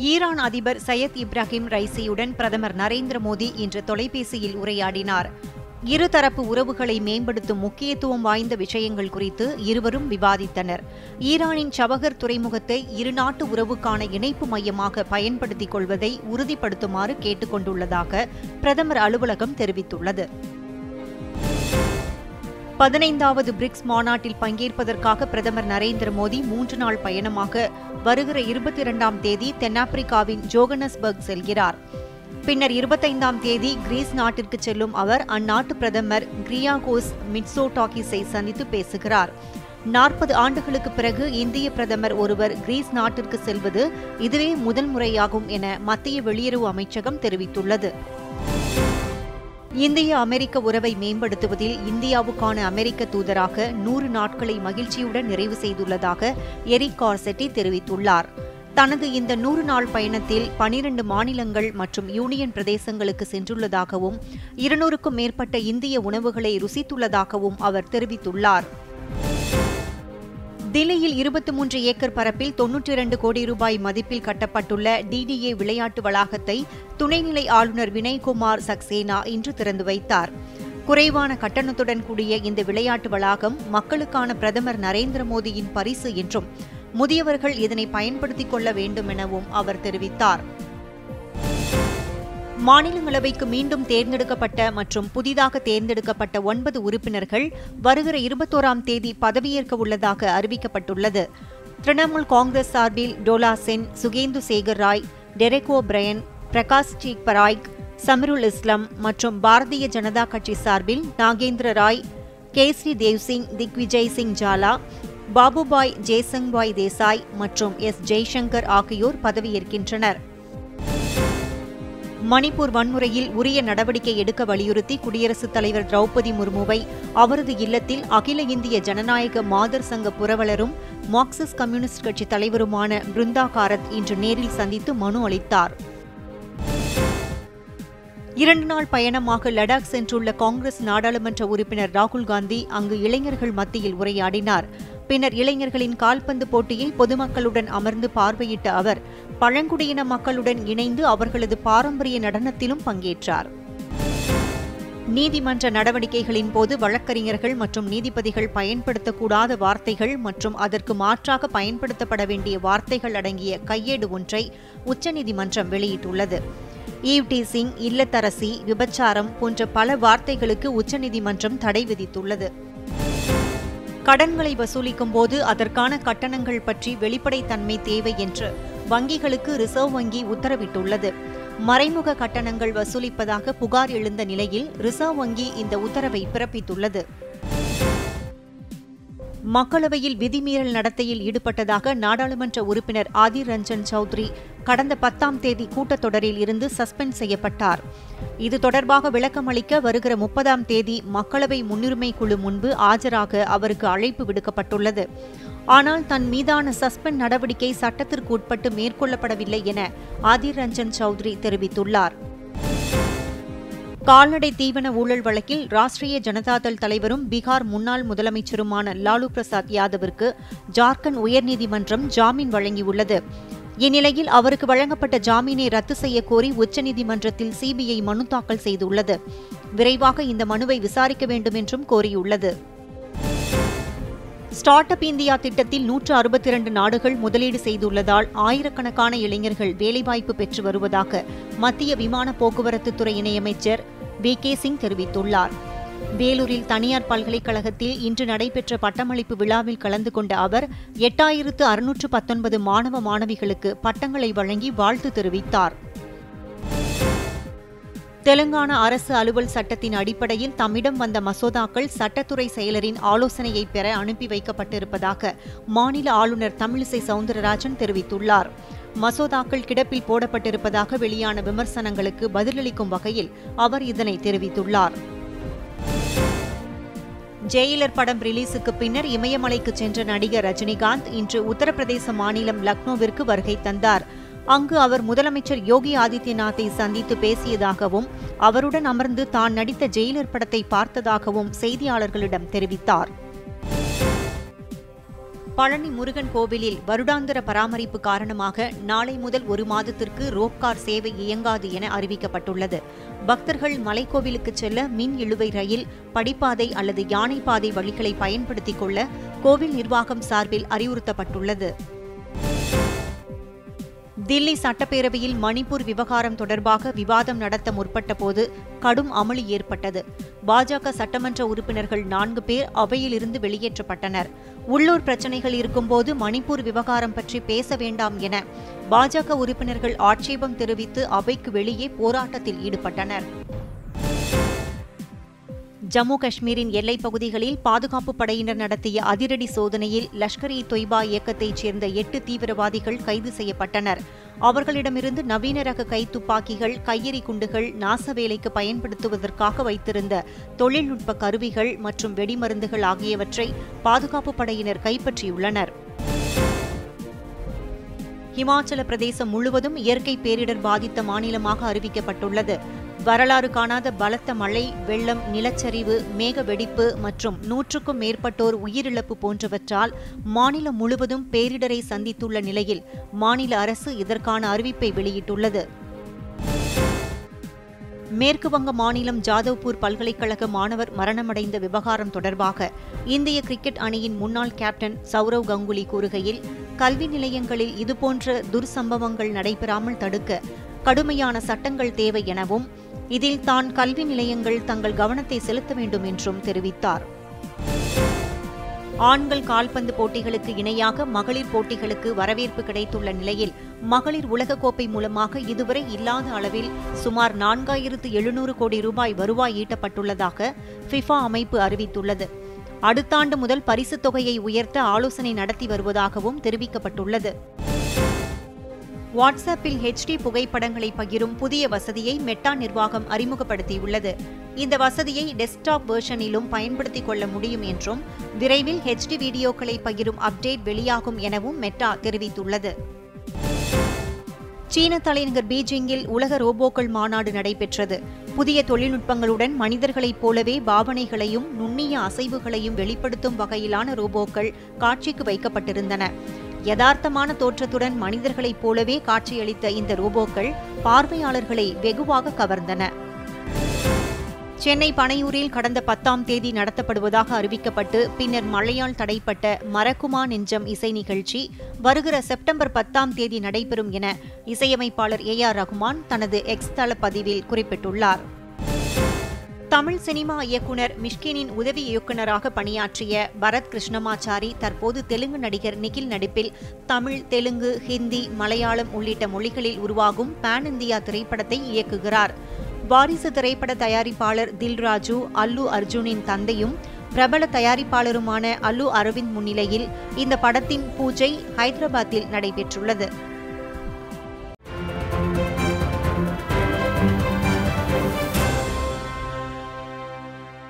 Iran அதிபர் சையத் இப்ராஹிம் ரைசியுடன் பிரதமர் நரேந்திர மோடி இன்று தொலைபேசியில் உரையாடினார் இருதரப்பு உறவுகளை மேம்படுத்தும் முக்கியத்துவம் வாய்ந்த விஷயங்கள் குறித்து இருவரும் விவாதித்தனர் ஈரானின் சபகர் துறைமுகத்தை இருநாட்டு உறவுக்கான இணைப்பு மையமாக பயன்படுத்திக் கொள்வதை உறுதிப்படுத்துமாறு கேட்டுக் கொண்டுள்ளதாக பிரதமர் அலுவலகம் தெரிவித்துள்ளது பதினைந்தாவது பிரிக்ஸ் மாநாட்டில் பங்கேற்பதற்காக பிரதமர் நரேந்திர மோடி மூன்று நாள் பயணமாக வருகிற இருபத்தி இரண்டாம் தேதி தென்னாப்பிரிக்காவின் ஜோகனஸ்பர்க் செல்கிறார் பின்னர் இருபத்தைந்தாம் தேதி கிரீஸ் நாட்டிற்கு செல்லும் அவர் அந்நாட்டு பிரதமர் கிரியாகோஸ் மிட்சோடாகிஸை சந்தித்து பேசுகிறார் நாற்பது ஆண்டுகளுக்கு பிறகு இந்திய பிரதமர் ஒருவர் கிரீஸ் நாட்டிற்கு செல்வது இதுவே முதல் முறையாகும் என மத்திய வெளியுறவு அமைச்சகம் தெரிவித்துள்ளது இந்திய அமெரிக்க உறவை மேம்படுத்துவதில் இந்தியாவுக்கான அமெரிக்க தூதராக நூறு நாட்களை மகிழ்ச்சியுடன் நிறைவு செய்துள்ளதாக எரிக் கார்செட்டி தெரிவித்துள்ளார் தனது இந்த நூறு நாள் பயணத்தில் பனிரண்டு மாநிலங்கள் மற்றும் யூனியன் பிரதேசங்களுக்கு சென்றுள்ளதாகவும் இருநூறுக்கும் மேற்பட்ட இந்திய உணவுகளை ருசித்துள்ளதாகவும் அவர் தெரிவித்துள்ளார் தில்லியில் இருபத்தி மூன்று ஏக்கர் பரப்பில் தொன்னூற்றி இரண்டு கோடி ரூபாய் மதிப்பில் கட்டப்பட்டுள்ள டிடிஏ விளையாட்டு வளாகத்தை துணைநிலை ஆளுநர் வினய்குமார் சக்சேனா இன்று திறந்து வைத்தார் குறைவான கட்டணத்துடன் கூடிய இந்த விளையாட்டு வளாகம் மக்களுக்கான பிரதமர் நரேந்திர மோடியின் பரிசு என்றும் முதியவர்கள் இதனை பயன்படுத்திக் கொள்ள வேண்டும் எனவும் அவர் தெரிவித்தார் மாநிலங்களவைக்கு மீண்டும் தேர்ந்தெடுக்கப்பட்ட மற்றும் புதிதாக தேர்ந்தெடுக்கப்பட்ட ஒன்பது உறுப்பினர்கள் வருகிற இருபத்தோராம் தேதி பதவியேற்க உள்ளதாக அறிவிக்கப்பட்டுள்ளது திரிணாமுல் காங்கிரஸ் சார்பில் டோலா சென் சுகேந்து சேகர் ராய் டெரெகோ பிரையன் பிரகாஷ் ஜி பராய்க் சமிருல் இஸ்லாம் மற்றும் பாரதிய ஜனதா கட்சி சார்பில் நாகேந்திர ராய் கேஸ்ரி தேவ்சிங் திக்விஜய் சிங் ஜாலா பாபுபாய் ஜேசங்பாய் தேசாய் மற்றும் எஸ் ஜெய்சங்கர் ஆகியோர் பதவியேற்கின்றனர் மணிப்பூர் வன்முறையில் உரிய நடவடிக்கை எடுக்க வலியுறுத்தி குடியரசுத் தலைவர் திரௌபதி முர்முவை அவரது இல்லத்தில் அகில இந்திய ஜனநாயக மாதர் சங்க புரவலரும் மார்க்சிஸ்ட் கம்யூனிஸ்ட் கட்சி தலைவருமான பிருந்தா காரத் இன்று நேரில் சந்தித்து மனு அளித்தார் இரண்டு நாள் பயணமாக லடாக் சென்றுள்ள காங்கிரஸ் நாடாளுமன்ற உறுப்பினர் ராகுல் காந்தி அங்கு இளைஞர்கள் மத்தியில் உரையாடினார் பின்னர் இளைஞர்களின் கால்பந்து போட்டியை பொதுமக்களுடன் அமர்ந்து பார்வையிட்ட அவர் பழங்குடியின மக்களுடன் இணைந்து அவர்களது பாரம்பரிய நடனத்திலும் பங்கேற்றார் நீதிமன்ற நடவடிக்கைகளின் போது வழக்கறிஞர்கள் மற்றும் நீதிபதிகள் பயன்படுத்தக்கூடாத வார்த்தைகள் மற்றும் அதற்கு மாற்றாக பயன்படுத்தப்பட வேண்டிய வார்த்தைகள் அடங்கிய கையேடு ஒன்றை உச்சநீதிமன்றம் வெளியிட்டுள்ளது ஈவ் டீசிங் இல்லத்தரசி விபச்சாரம் போன்ற பல வார்த்தைகளுக்கு உச்சநீதிமன்றம் தடை விதித்துள்ளது கடன்களை வசூலிக்கும் போது அதற்கான கட்டணங்கள் பற்றி வெளிப்படைத்தன்மை தேவை என்று வங்கிகளுக்கு ரிசர்வ் வங்கி உத்தரவிட்டுள்ளது மறைமுக கட்டணங்கள் வசூலிப்பதாக புகார் எழுந்த நிலையில் ரிசர்வ் வங்கி இந்த உத்தரவை பிறப்பித்துள்ளது மக்களவையில் விதிமீறல் நடத்தையில் ஈடுபட்டதாக நாடாளுமன்ற உறுப்பினர் ஆதிர் ரஞ்சன் சௌத்ரி கடந்த பத்தாம் தேதி கூட்டத்தொடரில் இருந்து சஸ்பெண்ட் செய்யப்பட்டார் இது தொடர்பாக விளக்கமளிக்க வருகிற முப்பதாம் தேதி மக்களவை முன்னுரிமை குழு முன்பு ஆஜராக அவருக்கு அழைப்பு விடுக்கப்பட்டுள்ளது ஆனால் தன் மீதான சஸ்பெண்ட் நடவடிக்கை சட்டத்திற்கு உட்பட்டு மேற்கொள்ளப்படவில்லை என ஆதிர் ரஞ்சன் சௌத்ரி தெரிவித்துள்ளார் கால்நடை தீவன ஊழல் வழக்கில் ராஷ்டிரிய ஜனதாதள் தலைவரும் பீகார் முன்னாள் முதலமைச்சருமான லாலு பிரசாத் யாதவிற்கு ஜார்க்கண்ட் உயர்நீதிமன்றம் ஜாமீன் வழங்கியுள்ளது இந்நிலையில் அவருக்கு வழங்கப்பட்ட ஜாமீனை ரத்து செய்யக்கோரி உச்சநீதிமன்றத்தில் சிபிஐ மனு தாக்கல் செய்துள்ளது விரைவாக இந்த மனுவை விசாரிக்க வேண்டும் என்றும் கோரியுள்ளது ஸ்டார்ட் அப் இந்தியா திட்டத்தில் நூற்று அறுபத்தி இரண்டு நாடுகள் முதலீடு செய்துள்ளதால் ஆயிரக்கணக்கான இளைஞர்கள் வேலைவாய்ப்பு பெற்று வருவதாக மத்திய விமான போக்குவரத்து துறை இணையமைச்சர் வி கே சிங் தெரிவித்துள்ளார் வேலூரில் தனியார் பல்கலைக்கழகத்தில் இன்று நடைபெற்ற பட்டமளிப்பு விழாவில் கலந்து கொண்ட அவர் எட்டாயிரத்து அறுநூற்று பத்தொன்பது மாணவ மாணவிகளுக்கு பட்டங்களை வழங்கி வாழ்த்து தெரிவித்தார் தெலுங்கானா அரசு அலுவல் சட்டத்தின் அடிப்படையில் தம்மிடம் வந்த மசோதாக்கள் சட்டத்துறை செயலரின் ஆலோசனையை பெற அனுப்பி வைக்கப்பட்டிருப்பதாக மாநில ஆளுநர் தமிழிசை சவுந்தரராஜன் தெரிவித்துள்ளார் மசோதாக்கள் கிடப்பில் போடப்பட்டிருப்பதாக வெளியான விமர்சனங்களுக்கு பதிலளிக்கும் வகையில் அவர் இதனை தெரிவித்துள்ளார் ஜெயிலர் படம் ரிலீஸுக்கு பின்னர் இமயமலைக்கு சென்ற நடிகர் ரஜினிகாந்த் இன்று உத்தரப்பிரதேச மாநிலம் லக்னோவிற்கு வருகை தந்தார் அங்கு அவர் முதலமைச்சர் யோகி ஆதித்யநாத்தை சந்தித்து பேசியதாகவும் அவருடன் அமர்ந்து தான் நடித்த ஜெயிலர் படத்தை பார்த்ததாகவும் செய்தியாளர்களிடம் தெரிவித்தார் பழனி முருகன் கோவிலில் வருடாந்திர பராமரிப்பு காரணமாக நாளை முதல் ஒரு மாதத்திற்கு ரோப்கார் சேவை இயங்காது என அறிவிக்கப்பட்டுள்ளது பக்தர்கள் மலைக்கோவிலுக்கு செல்ல மின் இழுவை ரயில் படிப்பாதை அல்லது யானைப்பாதை வழிகளை பயன்படுத்திக் கொள்ள கோவில் நிர்வாகம் சார்பில் அறிவுறுத்தப்பட்டுள்ளது தில்லி சட்டப்பேரவையில் மணிப்பூர் விவகாரம் தொடர்பாக விவாதம் நடத்த முற்பட்டபோது கடும் அமளி ஏற்பட்டது பாஜக சட்டமன்ற உறுப்பினர்கள் நான்கு பேர் அவையிலிருந்து வெளியேற்றப்பட்டனர் உள்ளூர் பிரச்சினைகள் இருக்கும்போது மணிப்பூர் விவகாரம் பற்றி பேச வேண்டாம் என பாஜக உறுப்பினர்கள் ஆட்சேபம் தெரிவித்து அவைக்கு வெளியே போராட்டத்தில் ஈடுபட்டனர் ஜம்மு காஷ்மீரின் எல்லைப் பகுதிகளில் பாதுகாப்பு படையினர் நடத்திய அதிரடி சோதனையில் லஷ்கர் இ தொய்பா இயக்கத்தைச் சேர்ந்த எட்டு தீவிரவாதிகள் கைது செய்யப்பட்டனர் அவர்களிடமிருந்து நவீன ரக கைத்துப்பாக்கிகள் கையெறி குண்டுகள் நாச வேலைக்கு பயன்படுத்துவதற்காக வைத்திருந்த தொழில்நுட்ப கருவிகள் மற்றும் வெடிமருந்துகள் ஆகியவற்றை பாதுகாப்பு படையினர் கைப்பற்றியுள்ளனர் ஹிமாச்சல பிரதேசம் முழுவதும் இயற்கை பேரிடர் பாதித்த மாநிலமாக அறிவிக்கப்பட்டுள்ளது வரலாறு காணாத பலத்த மழை வெள்ளம் நிலச்சரிவு மேக வெடிப்பு மற்றும் நூற்றுக்கும் மேற்பட்டோர் உயிரிழப்பு போன்றவற்றால் மாநிலம் முழுவதும் பேரிடரை சந்தித்துள்ள நிலையில் மாநில அரசு இதற்கான அறிவிப்பை வெளியிட்டுள்ளது மேற்கு வங்க மாநிலம் ஜாதவ்பூர் பல்கலைக்கழக மாணவர் மரணமடைந்த விவகாரம் தொடர்பாக இந்திய கிரிக்கெட் அணியின் முன்னாள் கேப்டன் சௌரவ் கங்குலி கூறுகையில் கல்வி நிலையங்களில் இதுபோன்ற துர்சம்பவங்கள் நடைபெறாமல் தடுக்க கடுமையான சட்டங்கள் தேவை எனவும் இதில் தான் கல்வி நிலையங்கள் தங்கள் கவனத்தை செலுத்த வேண்டும் என்றும் தெரிவித்தார் ஆண்கள் கால்பந்து போட்டிகளுக்கு இணையாக மகளிர் போட்டிகளுக்கு வரவேற்பு கிடைத்துள்ள நிலையில் மகளிர் உலகக்கோப்பை மூலமாக இதுவரை இல்லாத அளவில் சுமார் நான்காயிரத்து எழுநூறு கோடி ரூபாய் வருவாய் ஈட்டப்பட்டுள்ளதாக ஃபிஃபா அமைப்பு அறிவித்துள்ளது அடுத்த ஆண்டு முதல் பரிசுத் தொகையை உயர்த்த ஆலோசனை நடத்தி வருவதாகவும் தெரிவிக்கப்பட்டுள்ளது வாட்ஸ்அப்பில் ஹெச்டி புகைப்படங்களை பகிரும் புதிய வசதியை மெட்டா நிர்வாகம் அறிமுகப்படுத்தியுள்ளது இந்த வசதியை டெஸ்க்டாப் வெர்ஷனிலும் பயன்படுத்திக் கொள்ள முடியும் என்றும் விரைவில் ஹெச்டி வீடியோக்களை பகிரும் அப்டேட் வெளியாகும் எனவும் மெட்டா தெரிவித்துள்ளது சீன தலைநகர் பீஜிங்கில் உலக ரோபோக்கள் மாநாடு நடைபெற்றது புதிய தொழில்நுட்பங்களுடன் மனிதர்களைப் போலவே பாவனைகளையும் நுண்ணிய அசைவுகளையும் வெளிப்படுத்தும் வகையிலான ரோபோக்கள் காட்சிக்கு வைக்கப்பட்டிருந்தன யதார்த்தமான தோற்றத்துடன் மனிதர்களைப் போலவே காட்சியளித்த இந்த ரோபோக்கள் பார்வையாளர்களை வெகுவாக கவர்ந்தன சென்னை பனையூரில் கடந்த பத்தாம் தேதி நடத்தப்படுவதாக அறிவிக்கப்பட்டு பின்னர் மழையால் தடைப்பட்ட மரக்குமா நெஞ்சம் இசை நிகழ்ச்சி வருகிற செப்டம்பர் பத்தாம் தேதி நடைபெறும் என இசையமைப்பாளர் ஏ ஆர் ரகுமான் தனது எக்ஸ் தள பதிவில் குறிப்பிட்டுள்ளார் தமிழ் சினிமா இயக்குனர் மிஷ்கினின் உதவி இயக்குநராக பணியாற்றிய பரத் கிருஷ்ணமாச்சாரி தற்போது தெலுங்கு நடிகர் நிகில் நடிப்பில் தமிழ் தெலுங்கு ஹிந்தி மலையாளம் உள்ளிட்ட மொழிகளில் உருவாகும் பேன் இந்தியா திரைப்படத்தை இயக்குகிறார் வாரிசு திரைப்பட தயாரிப்பாளர் தில்ராஜு அல்லு அர்ஜுனின் தந்தையும் பிரபல தயாரிப்பாளருமான அல்லு அரவிந்த் முன்னிலையில் இந்த படத்தின் பூஜை ஹைதராபாத்தில் நடைபெற்றுள்ளது